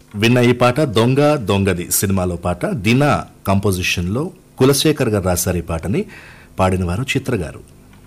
విన్న ఈ పాట దొంగ దొంగది సినిమాలో పాట దిన కంపోజిషన్లో కులశేఖర్ గారు రాశారు ఈ పాటని పాడిన వారు చిత్ర గారు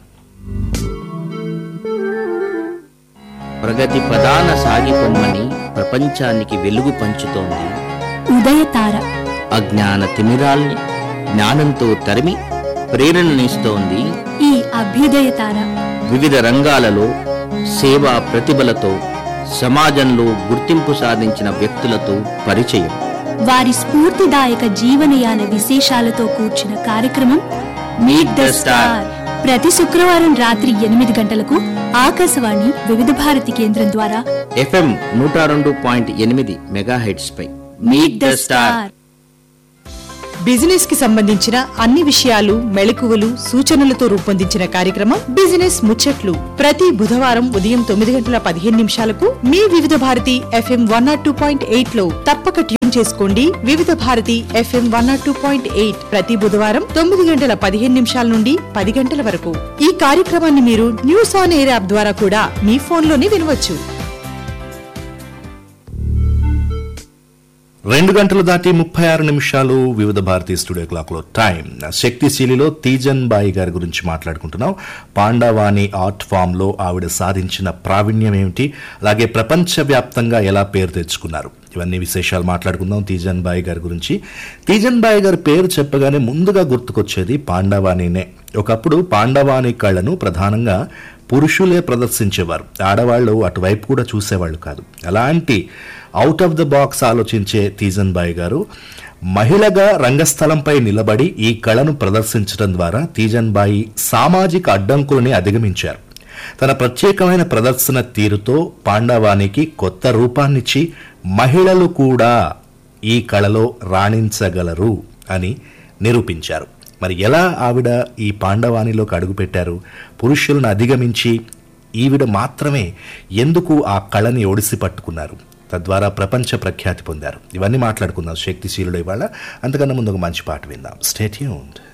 ప్రగతి ప్రధాన సాగిపొమ్మని ప్రపంచానికి వెలుగు పంచుతోంది ఉదయతార అజ్ఞాన తిమిరాల్ని జ్ఞానంతో తరిమి ప్రేరణనిస్తోంది ఈ అభ్యుదయ తార వివిధ రంగాలలో సేవా ప్రతిభలతో సమాజంలో గుర్తింపు సాధించిన వ్యక్తులతో పరిచయం వారి స్ఫూర్తిదాయక జీవనయాన విశేషాలతో కూర్చిన కార్యక్రమం మీట్ ద స్టార్ ప్రతి శుక్రవారం రాత్రి ఎనిమిది గంటలకు ఆకాశవాణి వివిధ భారతి కేంద్రం ద్వారా ఎఫ్ఎం నూట రెండు పాయింట్ ఎనిమిది మెగాహెడ్స్ పై మీట్ ద స్టార్ బిజినెస్ కి సంబంధించిన అన్ని విషయాలు మెళకువలు సూచనలతో రూపొందించిన కార్యక్రమం బిజినెస్ ముచ్చట్లు ప్రతి బుధవారం ఉదయం తొమ్మిది గంటల పదిహేను నిమిషాలకు మీ Vividh Bharati FM one nought two point eight లో తప్పక ట్యూన్ చేసుకోండి Vividh Bharati FM one nought two point eight ప్రతి బుధవారం తొమ్మిది గంటల పదిహేను నిమిషాల నుండి పది గంటల వరకు ఈ కార్యక్రమాన్ని మీరు న్యూస్ ఆన్ ఎయిర్ యాప్ ద్వారా కూడా మీ ఫోన్లోనే వినవచ్చు రెండు గంటలు దాటి ముప్పై ఆరు నిమిషాలు వివిధ భారతీయ స్టూడియో క్లాక్లో టైం శక్తిశీలిలో తీజన్ బాయి గారి గురించి మాట్లాడుకుంటున్నాం పాండవాణి ఆర్ట్ ఫామ్లో ఆవిడ సాధించిన ప్రావీణ్యం ఏమిటి అలాగే ప్రపంచవ్యాప్తంగా ఎలా పేరు తెచ్చుకున్నారు ఇవన్నీ విశేషాలు మాట్లాడుకుందాం తీజన్ బాయి గారి గురించి తీజన్ బాయి గారి పేరు చెప్పగానే ముందుగా గుర్తుకొచ్చేది పాండవాణినే ఒకప్పుడు పాండవాణి కళను ప్రధానంగా పురుషులే ప్రదర్శించేవారు ఆడవాళ్ళు అటువైపు కూడా చూసేవాళ్ళు కాదు అలాంటి అవుట్ ఆఫ్ ద బాక్స్ ఆలోచించే తీజన్ బాయ్ గారు మహిళగా రంగస్థలంపై నిలబడి ఈ కళను ప్రదర్శించడం ద్వారా తీజన్ బాయి సామాజిక అడ్డంకులని అధిగమించారు తన ప్రత్యేకమైన ప్రదర్శన తీరుతో పాండవానికి కొత్త రూపాన్నిచ్చి మహిళలు కూడా ఈ కళలో రాణించగలరు అని నిరూపించారు మరి ఎలా ఆవిడ ఈ పాండవానిలోకి అడుగుపెట్టారు పురుషులను అధిగమించి ఈవిడ మాత్రమే ఎందుకు ఆ కళని ఒడిసి పట్టుకున్నారు తద్వారా ప్రపంచ ప్రఖ్యాతి పొందారు ఇవన్నీ మాట్లాడుకుందాం శక్తిశీలుడు ఇవాళ అంతకన్నా ముందు ఒక మంచి పాట విందాం స్టేట్యూన్డ్